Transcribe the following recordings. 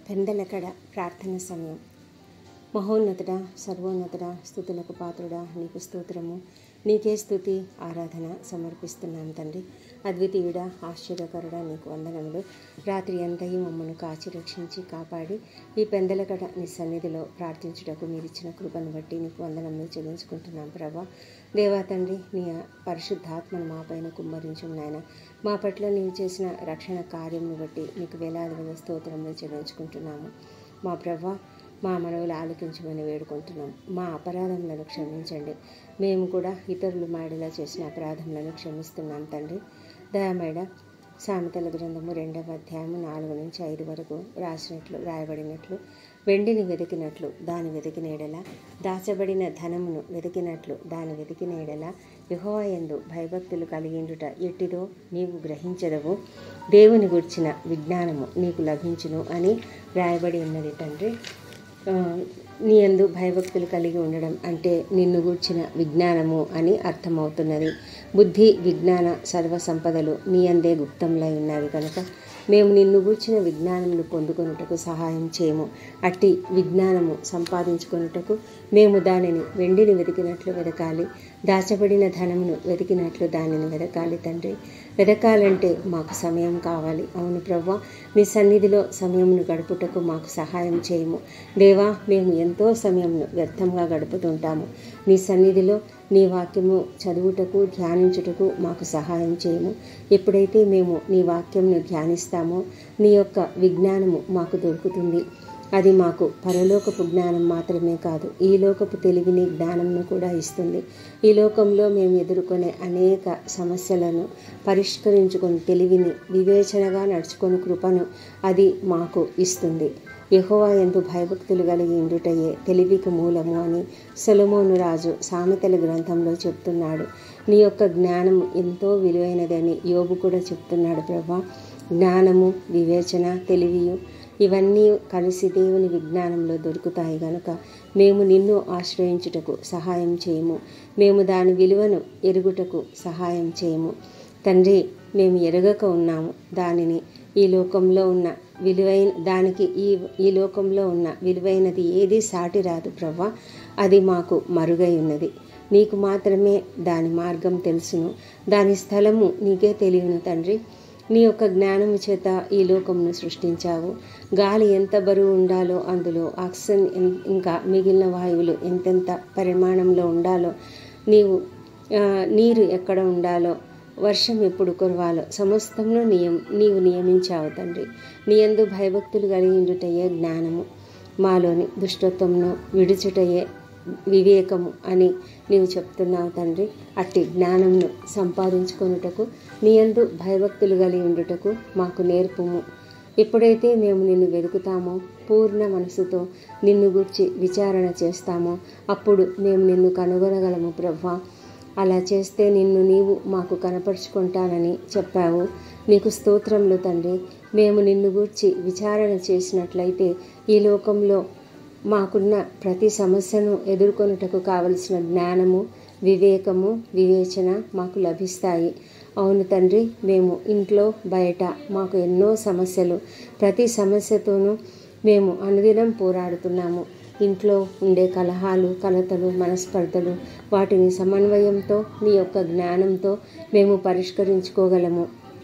పెందలకడ ప్రార్థన సమయం మహోన్నతుడ సర్వోన్నతుడ స్థుతులకు పాత్రుడా నీకు స్తోత్రము నీకే స్థుతి ఆరాధన సమర్పిస్తున్నాను తండ్రి అద్వితీయుడ ఆశ్చర్యకరుడా నీకు వందనములు రాత్రి అంతయు మమ్మను కాచి రక్షించి కాపాడి ఈ పెందలకడ నీ సన్నిధిలో ప్రార్థించుటకు మీరు ఇచ్చిన కృపను బట్టి నీకు వందనములు చెల్లించుకుంటున్నాం ప్రభా దేవా తండ్రి నీ పరిశుద్ధాత్మను మా పైన కుమ్మరించు నాయన మా పట్ల నీవు చేసిన రక్షణ కార్యమును బట్టి నీకు వేలాది వేల స్తోత్రములు చెల్లించుకుంటున్నాము మా ప్రభా మా మనవులు ఆలకించమని వేడుకుంటున్నాం మా అపరాధములను క్షమించండి మేము కూడా ఇతరులు మాడిలా చేసిన అపరాధములను క్షమిస్తున్నాం తండ్రి దయామేడ సామెతల గ్రంథము రెండవ అధ్యాయము నాలుగు నుంచి ఐదు వరకు రాసినట్లు రాయబడినట్లు వెండిని వెతికినట్లు దాని వెతికిన ఎడల దాచబడిన ధనమును వెతికినట్లు దాని వెతికిన ఎడల యుహోయందు భయభక్తులు కలిగిండుట ఎట్టిదో నీవు గ్రహించదవు దేవుని గుర్చిన విజ్ఞానము నీకు లభించును అని రాయబడి ఉన్నది తండ్రి ఆ, నీ యందు భయభక్తులు కలిగి ఉండడం అంటే నిన్ను గూర్చిన విజ్ఞానము అని అర్థమవుతున్నది బుద్ధి విజ్ఞాన సర్వ సంపదలు నీ అందే గుప్తంలై ఉన్నవి కనుక మేము నిన్ను గూర్చిన విజ్ఞానమును పొందుకొనుటకు సహాయం చేయము అట్టి విజ్ఞానము సంపాదించుకొనుటకు మేము దానిని వెండిని వెతికినట్లు వెతకాలి దాచబడిన ధనమును వెతికినట్లు దానిని వెతకాలి తండ్రి వెతకాలంటే మాకు సమయం కావాలి అవును ప్రవ్వ నీ సన్నిధిలో సమయమును గడుపుటకు మాకు సహాయం చేయము దేవా మేము ఎంతో సమయంను వ్యర్థంగా గడుపుతుంటాము నీ సన్నిధిలో నీ వాక్యము చదువుటకు ధ్యానించుటకు మాకు సహాయం చేయము ఎప్పుడైతే మేము నీ వాక్యంను ధ్యానిస్తామో నీ యొక్క విజ్ఞానము మాకు దొరుకుతుంది అది మాకు పరలోకపు జ్ఞానం మాత్రమే కాదు ఈ లోకపు తెలివిని జ్ఞానంను కూడా ఇస్తుంది ఈ లోకంలో మేము ఎదుర్కొనే అనేక సమస్యలను పరిష్కరించుకొని తెలివిని వివేచనగా నడుచుకొని కృపను అది మాకు ఇస్తుంది యెహోవా ఎందు భయభక్తులు కలిగి ఉండుటయే తెలివికి మూలము అని సొలమోను రాజు సామెతల గ్రంథంలో చెప్తున్నాడు నీ యొక్క జ్ఞానం ఎంతో విలువైనదని యోబు కూడా చెప్తున్నాడు ప్రభా జ్ఞానము వివేచన తెలివియు ఇవన్నీ కలిసి దేవుని విజ్ఞానంలో దొరుకుతాయి గనుక మేము నిన్ను ఆశ్రయించుటకు సహాయం చేయము మేము దాని విలువను ఎరుగుటకు సహాయం చేయము తండ్రి మేము ఎరగక ఉన్నాము దానిని ఈ లోకంలో ఉన్న విలువైన దానికి ఈ ఈ లోకంలో ఉన్న విలువైనది ఏది సాటి రాదు ప్రవ్వా అది మాకు మరుగై ఉన్నది నీకు మాత్రమే దాని మార్గం తెలుసును దాని స్థలము నీకే తెలియను తండ్రి నీ యొక్క జ్ఞానము చేత ఈ లోకమును సృష్టించావు గాలి ఎంత బరువు ఉండాలో అందులో ఆక్సిజన్ ఎన్- ఇంకా మిగిలిన వాయువులు ఎంతెంత పరిమాణంలో ఉండాలో నీవు ఆ, నీరు ఎక్కడ ఉండాలో వర్షం ఎప్పుడు కురవాలో సమస్తమును నియం నీవు నియమించావు తండ్రి నీ యందు భయభక్తులు కలిగిండుటయే జ్ఞానము మాలోని దుష్టత్వమును విడుచుటయే వివేకము అని నీవు చెప్తున్నావు తండ్రి అట్టి జ్ఞానమును సంపాదించుకొనుటకు నీ యందు భయభక్తులు కలిగి ఉండుటకు మాకు నేర్పుము ఎప్పుడైతే మేము నిన్ను వెతుకుతామో పూర్ణ మనసుతో నిన్ను గుర్చి విచారణ చేస్తామో అప్పుడు మేము నిన్ను కనుగొనగలము ప్రవ్వా అలా చేస్తే నిన్ను నీవు మాకు కనపరుచుకుంటానని చెప్పావు నీకు స్తోత్రములు తండ్రి మేము నిన్ను గూర్చి విచారణ చేసినట్లయితే ఈ లోకంలో మాకున్న ప్రతి సమస్యను ఎదుర్కొనుటకు కావలసిన జ్ఞానము వివేకము వివేచన మాకు లభిస్తాయి అవును తండ్రి మేము ఇంట్లో బయట మాకు ఎన్నో సమస్యలు ప్రతి సమస్యతోనూ మేము అనుదినం పోరాడుతున్నాము ఇంట్లో ఉండే కలహాలు కలతలు మనస్పర్ధలు వాటిని సమన్వయంతో నీ యొక్క జ్ఞానంతో మేము పరిష్కరించుకోగలము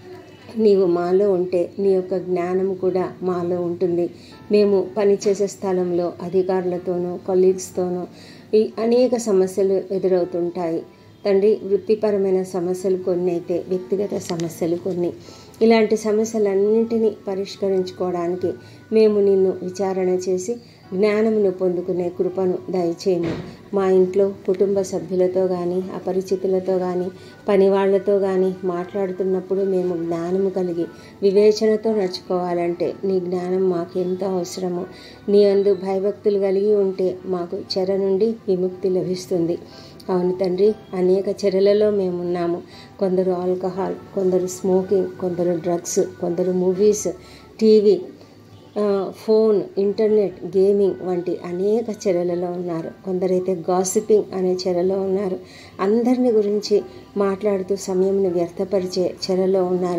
నీవు మాలో ఉంటే నీ యొక్క జ్ఞానం కూడా మాలో ఉంటుంది మేము పనిచేసే స్థలంలో అధికారులతోనూ కొలీగ్స్తోనూ ఈ అనేక సమస్యలు ఎదురవుతుంటాయి తండ్రి వృత్తిపరమైన సమస్యలు కొన్ని అయితే వ్యక్తిగత సమస్యలు కొన్ని ఇలాంటి సమస్యలన్నింటినీ పరిష్కరించుకోవడానికి మేము నిన్ను విచారణ చేసి జ్ఞానమును పొందుకునే కృపను దయచేయము మా ఇంట్లో కుటుంబ సభ్యులతో కానీ అపరిచితులతో కానీ పని వాళ్ళతో కానీ మాట్లాడుతున్నప్పుడు మేము జ్ఞానము కలిగి వివేచనతో నడుచుకోవాలంటే నీ జ్ఞానం మాకు ఎంతో అవసరము నీ అందు భయభక్తులు కలిగి ఉంటే మాకు చెర నుండి విముక్తి లభిస్తుంది అవును తండ్రి అనేక చెరలలో మేమున్నాము కొందరు ఆల్కహాల్ కొందరు స్మోకింగ్ కొందరు డ్రగ్స్ కొందరు మూవీస్ టీవీ ఆ, ఫోన్ ఇంటర్నెట్ గేమింగ్ వంటి అనేక చెరలలో ఉన్నారు కొందరైతే గాసిపింగ్ అనే చెరలో ఉన్నారు అందరిని గురించి మాట్లాడుతూ సమయంను వ్యర్థపరిచే చెరలో ఉన్నారు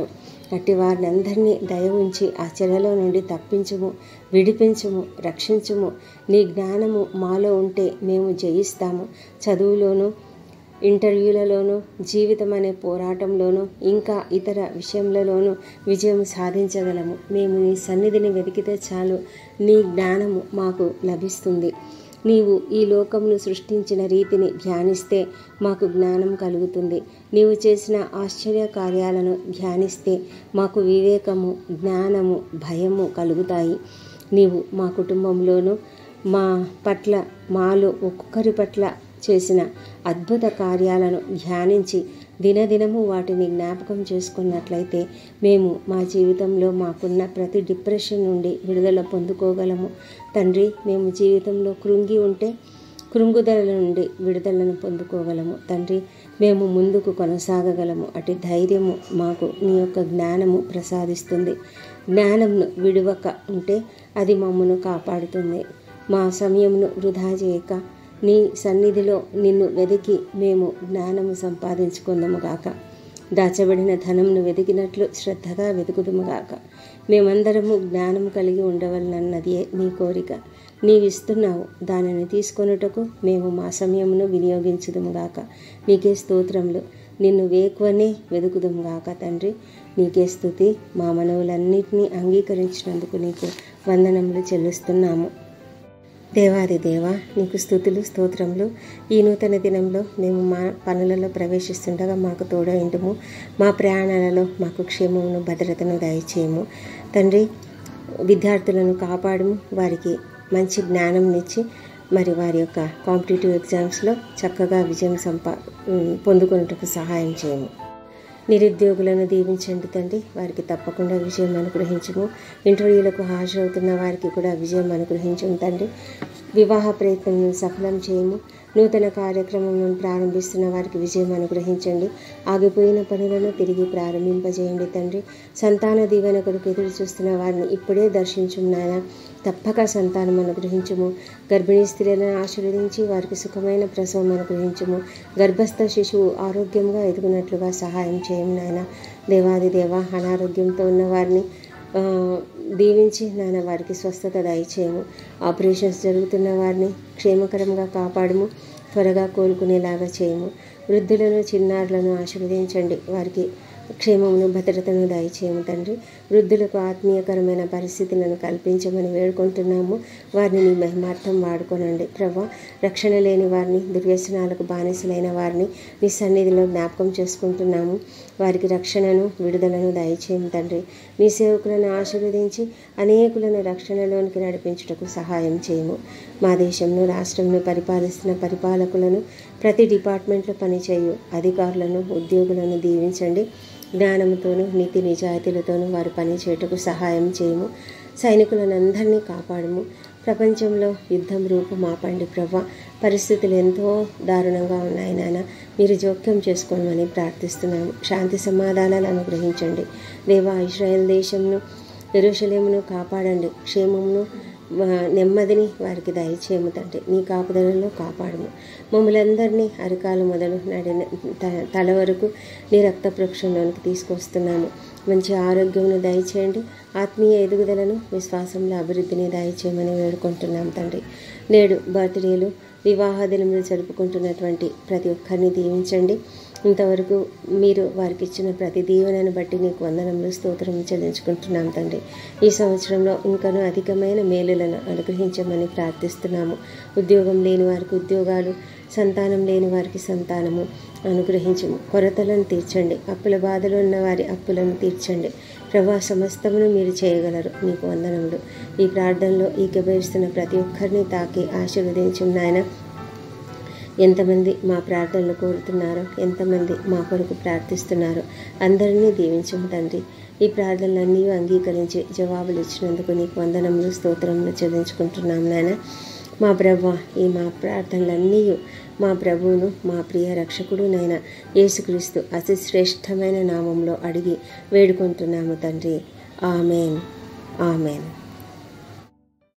అట్టి వారిని అందరినీ దయ ఉంచి ఆ చెరలో నుండి తప్పించుము విడిపించుము రక్షించుము నీ జ్ఞానము మాలో ఉంటే మేము జయిస్తాము చదువులోను ఇంటర్వ్యూలలోనూ జీవితం అనే పోరాటంలోనూ ఇంకా ఇతర విషయంలోనూ విజయం సాధించగలము మేము నీ సన్నిధిని వెతికితే చాలు నీ జ్ఞానము మాకు లభిస్తుంది నీవు ఈ లోకమును సృష్టించిన రీతిని ధ్యానిస్తే మాకు జ్ఞానం కలుగుతుంది నీవు చేసిన ఆశ్చర్య కార్యాలను ధ్యానిస్తే మాకు వివేకము జ్ఞానము భయము కలుగుతాయి నీవు మా కుటుంబంలోనూ మా పట్ల మాలో ఒక్కొక్కరి పట్ల చేసిన అద్భుత కార్యాలను ధ్యానించి దినదినము వాటిని జ్ఞాపకం చేసుకున్నట్లయితే మేము మా జీవితంలో మాకున్న ప్రతి డిప్రెషన్ నుండి విడుదల పొందుకోగలము తండ్రి మేము జీవితంలో కృంగి ఉంటే కృంగుదల నుండి విడుదలను పొందుకోగలము తండ్రి మేము ముందుకు కొనసాగగలము అటు ధైర్యము మాకు నీ యొక్క జ్ఞానము ప్రసాదిస్తుంది జ్ఞానంను విడువక ఉంటే అది మమ్మను కాపాడుతుంది మా సమయంను వృధా చేయక నీ సన్నిధిలో నిన్ను వెతికి మేము జ్ఞానము సంపాదించుకుందాము గాక దాచబడిన ధనంను వెతికినట్లు శ్రద్ధగా వెతుకుదుముగాక మేమందరము జ్ఞానం కలిగి ఉండవలనన్నది నీ కోరిక నీవిస్తున్నావు దానిని తీసుకొనుటకు మేము మా సమయమును వినియోగించుదుముగాక నీకే స్తోత్రములు నిన్ను వేకువనే వెతుకుదుముగాక తండ్రి నీకే స్థుతి మా మనవులన్నింటినీ అంగీకరించినందుకు నీకు వందనములు చెల్లిస్తున్నాము దేవాది దేవ నీకు స్థుతులు స్తోత్రములు ఈ నూతన దినంలో మేము మా పనులలో ప్రవేశిస్తుండగా మాకు తోడైండుము మా ప్రయాణాలలో మాకు క్షేమమును భద్రతను దయచేయము తండ్రి విద్యార్థులను కాపాడము వారికి మంచి జ్ఞానంనిచ్చి మరి వారి యొక్క కాంపిటేటివ్ ఎగ్జామ్స్లో చక్కగా విజయం సంపా పొందుకున్నట్టుకు సహాయం చేయము నిరుద్యోగులను దీవించండి తండ్రి వారికి తప్పకుండా విజయం అనుగ్రహించము ఇంటర్వ్యూలకు హాజరవుతున్న వారికి కూడా విజయం అనుగ్రహించము తండ్రి వివాహ ప్రయత్నం సఫలం చేయము నూతన కార్యక్రమం ప్రారంభిస్తున్న వారికి విజయం అనుగ్రహించండి ఆగిపోయిన పనులను తిరిగి ప్రారంభింపజేయండి తండ్రి సంతాన దీవెన కొరకు ఎదురు చూస్తున్న వారిని ఇప్పుడే దర్శించుము నాయన తప్పక సంతానం అనుగ్రహించుము గర్భిణీ స్త్రీలను ఆశీర్వదించి వారికి సుఖమైన ప్రసవం అనుగ్రహించుము గర్భస్థ శిశువు ఆరోగ్యంగా ఎదుగునట్లుగా సహాయం చేయము నాయన దేవాది దేవ అనారోగ్యంతో ఉన్న వారిని దీవించి నాన్న వారికి స్వస్థత దయచేయము ఆపరేషన్స్ జరుగుతున్న వారిని క్షేమకరంగా కాపాడము త్వరగా కోలుకునేలాగా చేయము వృద్ధులను చిన్నారులను ఆశీర్వదించండి వారికి క్షేమమును భద్రతను దయచేయము తండ్రి వృద్ధులకు ఆత్మీయకరమైన పరిస్థితులను కల్పించమని వేడుకుంటున్నాము వారిని నీ మహిమార్థం వాడుకోనండి ప్రభా రక్షణ లేని వారిని దుర్వ్యసనాలకు బానిసలైన వారిని నీ సన్నిధిలో జ్ఞాపకం చేసుకుంటున్నాము వారికి రక్షణను విడుదలను దయచేయము తండ్రి నీ సేవకులను ఆశీర్వదించి అనేకులను రక్షణలోనికి నడిపించుటకు సహాయం చేయము మా దేశంను రాష్ట్రంను పరిపాలిస్తున్న పరిపాలకులను ప్రతి డిపార్ట్మెంట్లో పనిచేయు అధికారులను ఉద్యోగులను దీవించండి జ్ఞానంతోనూ నీతి నిజాయితీలతోనూ వారు పనిచేయటకు సహాయం చేయము సైనికులను అందరినీ కాపాడము ప్రపంచంలో యుద్ధం రూపు మాపండి ప్రభా పరిస్థితులు ఎంతో దారుణంగా ఉన్నాయి నాన్న మీరు జోక్యం చేసుకోమని ప్రార్థిస్తున్నాము శాంతి సమాధానాలు అనుగ్రహించండి దేవా ఇస్రాయేల్ దేశంను ఎరుషలేమును కాపాడండి క్షేమమును నెమ్మదిని వారికి దయచేయము తండ్రి నీ కాపుదలలో కాపాడము మమ్మల్ని అందరినీ అరికాల మొదలు నడిన తల వరకు నీ రక్త ప్రోక్షణలోనికి తీసుకొస్తున్నాము మంచి ఆరోగ్యమును దయచేయండి ఆత్మీయ ఎదుగుదలను విశ్వాసంలో అభివృద్ధిని దయచేయమని వేడుకుంటున్నాం తండ్రి నేడు బర్త్డేలు వివాహ దినములు జరుపుకుంటున్నటువంటి ప్రతి ఒక్కరిని దీవించండి ఇంతవరకు మీరు వారికి ఇచ్చిన ప్రతి దీవెనను బట్టి నీకు వందనములు స్తోత్రం చెల్లించుకుంటున్నాం తండ్రి ఈ సంవత్సరంలో ఇంకనూ అధికమైన మేలులను అనుగ్రహించమని ప్రార్థిస్తున్నాము ఉద్యోగం లేని వారికి ఉద్యోగాలు సంతానం లేని వారికి సంతానము అనుగ్రహించము కొరతలను తీర్చండి అప్పుల బాధలు ఉన్న వారి అప్పులను తీర్చండి ప్రభా సమస్తమును మీరు చేయగలరు మీకు వందనములు ఈ ప్రార్థనలో ఈకబేరుస్తున్న ప్రతి ఒక్కరిని తాకి ఆశీర్వదించు నాయన ఎంతమంది మా ప్రార్థనలు కోరుతున్నారో ఎంతమంది మా కొరకు ప్రార్థిస్తున్నారో అందరినీ దీవించము తండ్రి ఈ ప్రార్థనలన్నీ అంగీకరించి జవాబులు ఇచ్చినందుకు నీకు వందనములు స్తోత్రములు చెల్లించుకుంటున్నాం నాయన మా ప్రభు ఈ మా ప్రార్థనలన్నీ మా ప్రభువును మా ప్రియ రక్షకుడు నైనా యేసుక్రీస్తు అతి శ్రేష్టమైన నామంలో అడిగి వేడుకుంటున్నాము తండ్రి ఆమెన్ ఆమెన్